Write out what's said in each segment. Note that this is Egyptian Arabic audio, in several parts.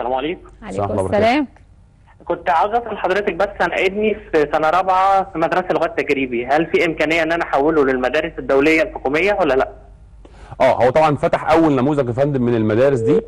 السلام عليكم عليكم الله السلام كنت عاوز اسال حضرتك بس انا ابني في سنه رابعه في مدرسه لغات تجريبي هل في امكانيه ان انا احوله للمدارس الدوليه الحكوميه ولا لا اه هو طبعا فتح اول نموذج يا فندم من المدارس دي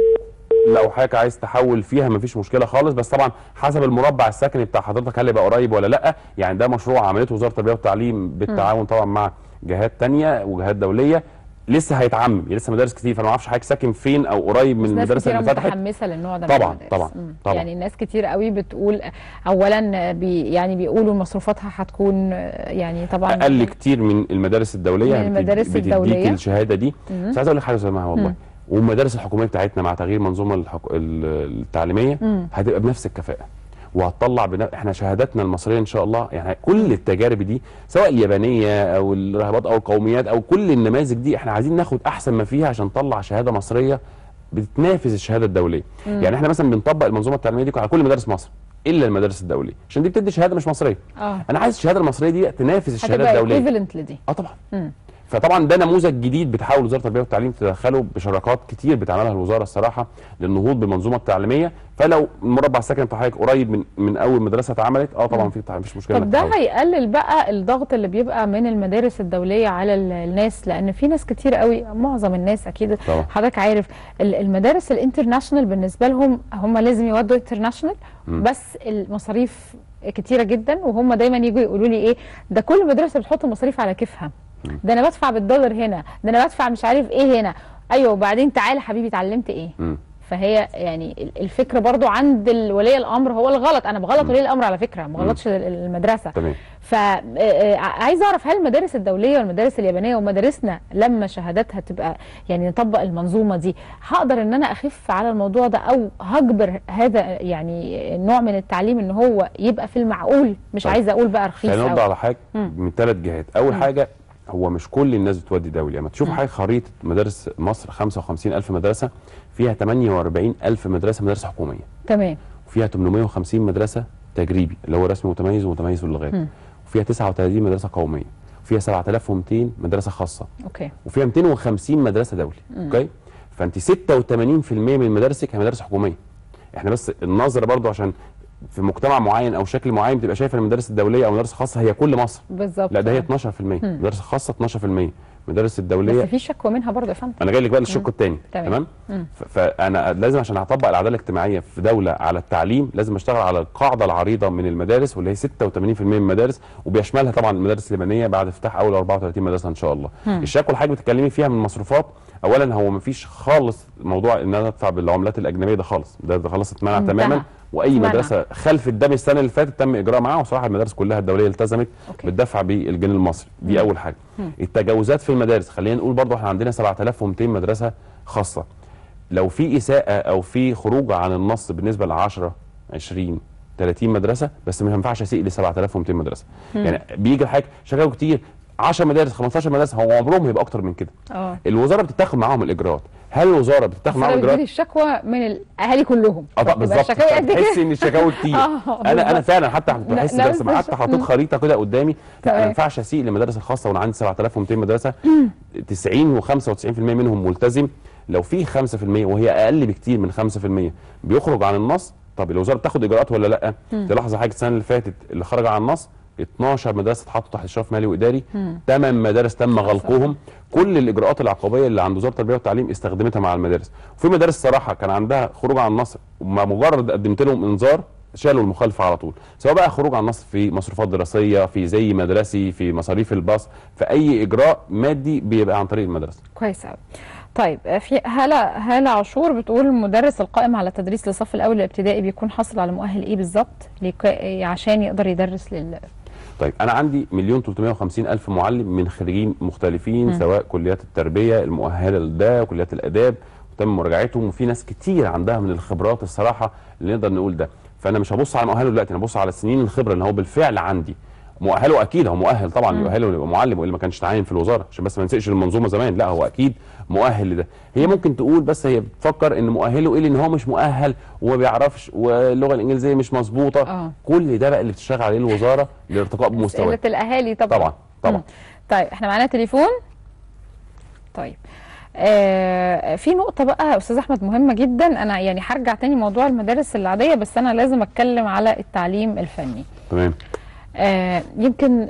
لو حضرتك عايز تحول فيها مفيش مشكله خالص بس طبعا حسب المربع السكني بتاع حضرتك هل يبقى قريب ولا لا يعني ده مشروع عملته وزاره التربيه والتعليم بالتعاون طبعا مع جهات تانية وجهات دوليه لسه هيتعمم لسه مدارس كتير فانا ما اعرفش حضرتك ساكن فين او قريب من ناس المدرسه كتيرة اللي فتحت متحمسه للنوع ده من طبعاً، المدارس. طبعاً، مم. طبعاً. يعني ناس كتير قوي بتقول اولا بي يعني بيقولوا مصروفاتها هتكون يعني طبعا اقل كتير من المدارس الدوليه من يعني المدارس بتديك الدولية. الشهاده دي مم. بس عايز اقول لك حاجه يا سماحه والله مم. والمدارس الحكوميه بتاعتنا مع تغيير المنظومه الحك... ال- التعليميه مم. هتبقى بنفس الكفاءه وهتطلع بنا... احنا شهاداتنا المصريه ان شاء الله يعني كل التجارب دي سواء اليابانيه او الرهبات او القوميات او كل النماذج دي احنا عايزين ناخد احسن ما فيها عشان نطلع شهاده مصريه بتنافس الشهاده الدوليه مم. يعني احنا مثلا بنطبق المنظومه التعليميه دي على كل مدارس مصر الا المدارس الدوليه عشان دي بتدي شهاده مش مصريه اه انا عايز الشهاده المصريه دي تنافس الشهاده هتبقى الدوليه ايكويفالنت لدي اه طبعا مم. فطبعا ده نموذج جديد بتحاول وزاره التربيه والتعليم تدخله بشراكات كتير بتعملها الوزاره الصراحه للنهوض بالمنظومه التعليميه فلو المربع السكني بتاع حضرتك قريب من من اول مدرسه اتعملت اه طبعا في مفيش مشكله طب إنك ده تحاول. هيقلل بقى الضغط اللي بيبقى من المدارس الدوليه على ال- الناس لان في ناس كتير قوي معظم الناس اكيد طبعا. حضرتك عارف ال- المدارس الانترناشونال بالنسبه لهم هم لازم يودوا انترناشونال مم. بس المصاريف كتيره جدا وهم دايما يجوا يقولوا لي ايه ده كل مدرسه بتحط مصاريف على كيفها ده انا بدفع بالدولار هنا ده انا بدفع مش عارف ايه هنا اايوه وبعدين تعالى حبيبي اتعلمت ايه مم. فهي يعني ال- الفكره برضو عند ال- ولي الامر هو الغلط انا بغلط ولي الامر على فكره ما بغلطش ال- المدرسه تمام فعايز اعرف هل المدارس الدوليه والمدارس اليابانيه ومدارسنا لما شهاداتها تبقى يعني نطبق المنظومه دي هقدر ان انا اخف على الموضوع ده او هجبر هذا يعني نوع من التعليم ان هو يبقى في المعقول مش طيب. عايزه اقول بقى رخيص خلينا نرد أوي. على حاجه مم. من ثلاث جهات اول مم. حاجه هو مش كل الناس بتودي دولي اما تشوف مم. حاجه خريطه مدارس مصر 55000 مدرسه فيها 48000 مدرسه مدارس حكوميه تمام وفيها 850 مدرسه تجريبي اللي هو رسمي متميز ومتميز باللغات مم. وفيها 39 مدرسه قوميه وفيها 7200 مدرسه خاصه اوكي وفيها 250 مدرسه دولي اوكي فانت 86% من مدارسك هي مدارس حكوميه احنا بس النظره برضو عشان في مجتمع معين او شكل معين بتبقى شايفه ان المدارس الدوليه او المدارس الخاصه هي كل مصر بالظبط لا ده هي آه. 12% مدارس خاصه 12% مدارس الدوليه بس في شكوى منها برضه يا فندم انا جاي لك بقى للشق الثاني تمام. تمام مم. ف- فانا لازم عشان اطبق العداله الاجتماعيه في دوله على التعليم لازم اشتغل على القاعده العريضه من المدارس واللي هي 86% من المدارس وبيشملها طبعا المدارس اليابانيه بعد افتتاح اول 34 مدرسه ان شاء الله مم. الشكوى الحاجه بتتكلمي فيها من المصروفات اولا هو ما فيش خالص موضوع ان انا ادفع بالعملات الاجنبيه ده خالص ده, ده خلاص اتمنع انتهى. تماما واي اتمنع. مدرسه خلفت ده من السنه اللي فاتت تم اجراء معاها وصراحه المدارس كلها الدوليه التزمت أوكي. بالدفع بالجنيه المصري دي مم. اول حاجه مم. التجاوزات في المدارس خلينا نقول برضو احنا عندنا 7200 مدرسه خاصه لو في اساءه او في خروج عن النص بالنسبه ل 10 20 30 مدرسه بس ما ينفعش اسيء ل 7200 مدرسه مم. يعني بيجي الحاجه شكاوى كتير 10 مدارس 15 مدرسه هو عمرهم هيبقى اكتر من كده اه الوزاره بتتاخد معاهم الاجراءات هل الوزاره بتتاخد بس معاهم انا بتجيلي الاجراءات الشكوى من الاهالي كلهم اه طبعا فبتبقى بالظبط الشكاوي قد تحس كده ان الشكاوي كتير آه، انا انا بالظبط. فعلا حتى كنت لا- بحس لا، بس بس قعدت مش- حطيت مم. خريطه كده قدامي لا تمام. ما ينفعش اسيء للمدارس الخاصه وانا عندي 7200 مدرسه 90 و95% منهم ملتزم لو في 5% وهي اقل بكتير من 5% بيخرج عن النص طب الوزاره بتاخد اجراءات ولا لا تلاحظ حاجه السنه اللي فاتت اللي خرج عن النص 12 مدرسه اتحطوا تحت اشراف مالي واداري 8 مدارس تم غلقهم كل الاجراءات العقابيه اللي عند وزاره التربيه والتعليم استخدمتها مع المدارس وفي مدارس صراحه كان عندها خروج عن النص وما مجرد قدمت لهم انذار شالوا المخالفه على طول سواء بقى خروج عن النص في مصروفات دراسيه في زي مدرسي في مصاريف الباص في اي اجراء مادي بيبقى عن طريق المدرسه كويس قوي طيب في هالة هالة عاشور بتقول المدرس القائم على التدريس للصف الاول الابتدائي بيكون حاصل على مؤهل ايه بالظبط لك- عشان يقدر يدرس لل طيب انا عندي مليون 350 الف معلم من خريجين مختلفين مم. سواء كليات التربيه المؤهله لده وكليات الاداب وتم مراجعتهم وفي ناس كتير عندها من الخبرات الصراحه اللي نقدر نقول ده فانا مش هبص على مؤهله دلوقتي انا هبص على سنين الخبره اللي هو بالفعل عندي مؤهله اكيد هو مؤهل طبعا مم. يؤهله يبقى معلم والا ما كانش تعين في الوزاره عشان بس ما نسقش المنظومه زمان لا هو اكيد مؤهل لده هي ممكن تقول بس هي بتفكر ان مؤهله ايه لان هو مش مؤهل وما بيعرفش واللغه الانجليزيه مش مظبوطه آه. كل ده بقى اللي بتشتغل عليه الوزاره للارتقاء بمستواه اسئله الاهالي طبعا طبعا طبعا مم. طيب احنا معانا تليفون طيب آه في نقطه بقى يا استاذ احمد مهمه جدا انا يعني هرجع تاني موضوع المدارس العاديه بس انا لازم اتكلم على التعليم الفني تمام آه يمكن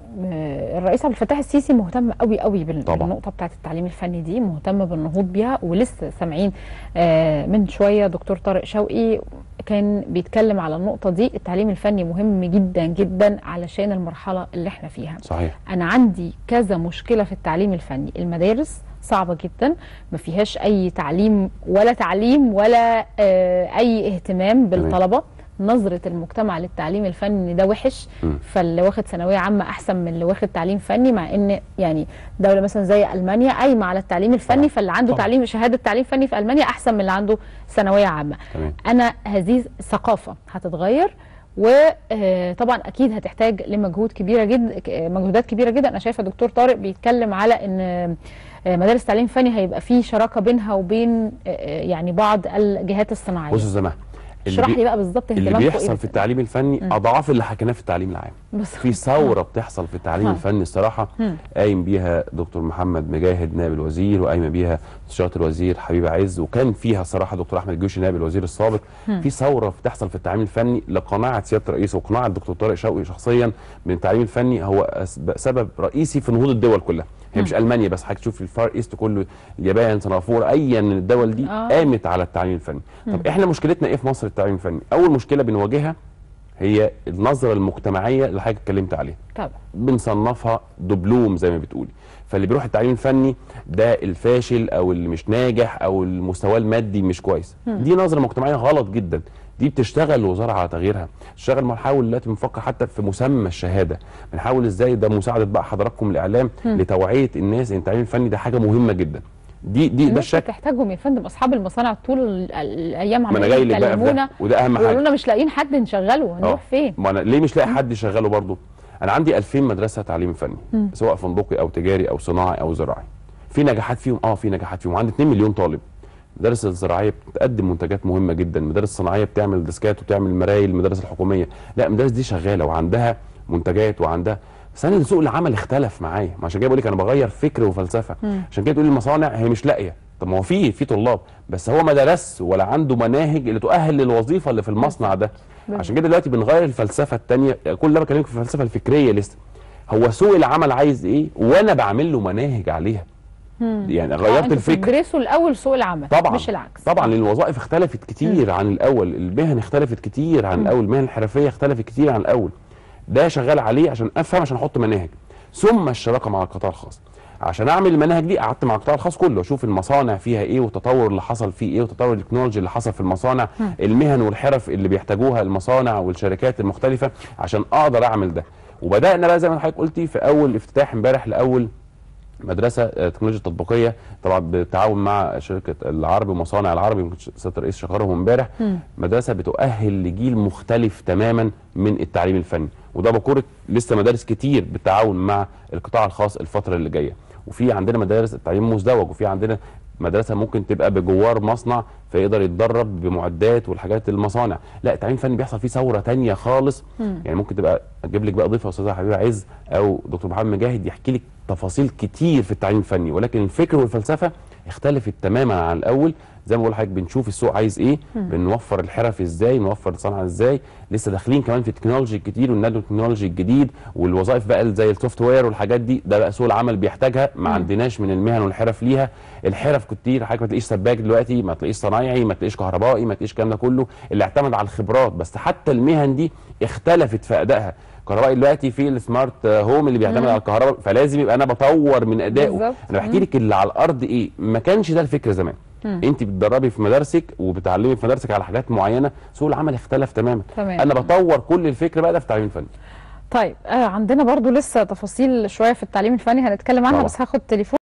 آه الرئيس عبد الفتاح السيسي مهتم قوي قوي بال- طبعا. بالنقطه بتاعه التعليم الفني دي مهتم بالنهوض بيها ولسه سامعين آه من شويه دكتور طارق شوقي كان بيتكلم على النقطه دي التعليم الفني مهم جدا جدا علشان المرحله اللي احنا فيها صحيح انا عندي كذا مشكله في التعليم الفني المدارس صعبه جدا ما فيهاش اي تعليم ولا تعليم ولا آه اي اهتمام بالطلبه نظرة المجتمع للتعليم الفني ده وحش م. فاللي واخد ثانوية عامة أحسن من اللي واخد تعليم فني مع إن يعني دولة مثلا زي ألمانيا قايمة على التعليم الفني طبعا. فاللي عنده طبعا. تعليم شهادة تعليم فني في ألمانيا أحسن من اللي عنده ثانوية عامة تمام انا هذه ثقافه هتتغير وطبعا اكيد هتحتاج لمجهود كبيره جدا مجهودات كبيره جدا انا شايفه دكتور طارق بيتكلم على ان آه، مدارس تعليم فني هيبقى في شراكه بينها وبين آه، يعني بعض الجهات الصناعيه بص يا سماح اللي, اشرح بي... لي بقى بالظبط اللي اهتمامكم بيحصل إيه في التعليم الفني اضعاف اللي حكيناه في التعليم العام بس في ثوره بتحصل في التعليم ها. الفني الصراحه مم. قايم بيها دكتور محمد مجاهد نائب الوزير وقايمه بيها استشاره الوزير حبيبه عز وكان فيها صراحه دكتور احمد الجوشي نائب الوزير السابق في ثوره بتحصل في التعليم الفني لقناعه سياده الرئيس وقناعه الدكتور طارق شوقي شخصيا من التعليم الفني هو أسب- سبب رئيسي في نهوض الدول كلها هي مش المانيا بس حضرتك تشوف الفار ايست كله اليابان سنغافوره ايا من الدول دي آه. قامت على التعليم الفني طب احنا مشكلتنا ايه في مصر التعليم الفني اول مشكله بنواجهها هي النظره المجتمعيه اللي حضرتك اتكلمت عليها طبعا بنصنفها دبلوم زي ما بتقولي فاللي بيروح التعليم الفني ده الفاشل او اللي مش ناجح او المستوى المادي مش كويس دي نظره مجتمعيه غلط جدا دي بتشتغل الوزاره على تغييرها تشتغل بنحاول دلوقتي بنفكر حتى في مسمى الشهاده بنحاول ازاي ده مساعده بقى حضراتكم الاعلام لتوعيه الناس ان التعليم الفني ده حاجه مهمه جدا دي دي ده الناس الشكل بتحتاجهم يا فندم اصحاب المصانع طول ال- الايام ما انا عمالين جاي لك بقى في ده يكلمونا وده اهم ويقولوا حاجه لنا مش لاقيين حد نشغله هنروح آه. فين ما انا ليه مش لاقي حد يشغله برضه انا عندي 2000 مدرسه تعليم فني سواء فندقي او تجاري او صناعي او زراعي في نجاحات فيهم اه في نجاحات فيهم عندي 2 مليون طالب المدارس الزراعيه بتقدم منتجات مهمه جدا المدارس الصناعيه بتعمل ديسكات وبتعمل مرايل المدارس الحكوميه لا المدارس دي شغاله وعندها منتجات وعندها بس انا سوق العمل اختلف معايا ما عشان كده بقول لك انا بغير فكر وفلسفه عشان كده تقول لي المصانع هي مش لاقيه طب ما هو في في طلاب بس هو ما درس ولا عنده مناهج اللي تؤهل للوظيفه اللي في المصنع ده عشان كده دلوقتي بنغير الفلسفه الثانيه كل ده بكلمك في الفلسفه الفكريه لسه هو سوق العمل عايز ايه وانا بعمل له مناهج عليها يعني آه، غيرت انتوا الفكر بتدرسوا الاول سوق العمل طبعا مش العكس طبعا لان الوظائف اختلفت كتير عن الاول المهن اختلفت كتير عن الاول المهن الحرفيه اختلفت كتير عن الاول ده شغال عليه عشان افهم عشان احط مناهج ثم الشراكه مع القطاع الخاص عشان اعمل المناهج دي قعدت مع القطاع الخاص كله اشوف المصانع فيها ايه والتطور اللي حصل فيه ايه وتطور التكنولوجي اللي حصل في المصانع المهن والحرف اللي بيحتاجوها المصانع والشركات المختلفه عشان اقدر اعمل ده وبدانا بقى زي ما حضرتك قلتي في اول افتتاح امبارح لاول مدرسه آه، تكنولوجيا تطبيقيه طبعا بالتعاون مع شركه العربي ومصانع العربي يمكن سياده الرئيس شكرهم امبارح مدرسه بتؤهل لجيل مختلف تماما من التعليم الفني وده بكره لسه مدارس كتير بالتعاون مع القطاع الخاص الفتره اللي جايه وفي عندنا مدارس التعليم مزدوج وفي عندنا مدرسه ممكن تبقى بجوار مصنع فيقدر يتدرب بمعدات والحاجات المصانع لا التعليم الفني بيحصل فيه ثوره تانية خالص يعني ممكن تبقى اجيب لك بقى ضيفه يا استاذه حبيبه عز او دكتور محمد مجاهد يحكي لك تفاصيل كتير في التعليم الفني ولكن الفكر والفلسفه اختلفت تماما عن الاول زي ما بقول لحضرتك بنشوف السوق عايز ايه بنوفر الحرف ازاي نوفر الصنعه ازاي لسه داخلين كمان في التكنولوجي الكتير والنانو تكنولوجي الجديد والوظائف بقى زي السوفت وير والحاجات دي ده بقى سوق العمل بيحتاجها ما عندناش من المهن والحرف ليها الحرف كتير حضرتك ما تلاقيش سباك دلوقتي ما تلاقيش صنايعي ما تلاقيش كهربائي ما تلاقيش الكلام ده كله اللي اعتمد على الخبرات بس حتى المهن دي اختلفت في ادائها كهربائي دلوقتي في السمارت هوم اللي بيعتمد على الكهرباء فلازم يبقى انا بطور من ادائه بالظبط. انا بحكي لك اللي على الارض ايه ما كانش ده الفكر زمان انت بتدربي في مدارسك وبتعلمي في مدارسك على حاجات معينه سوق العمل اختلف تماما تمام. انا بطور كل الفكر بقى ده في التعليم الفني طيب آه عندنا برضو لسه تفاصيل شويه في التعليم الفني هنتكلم عنها طبعا. بس هاخد تليفون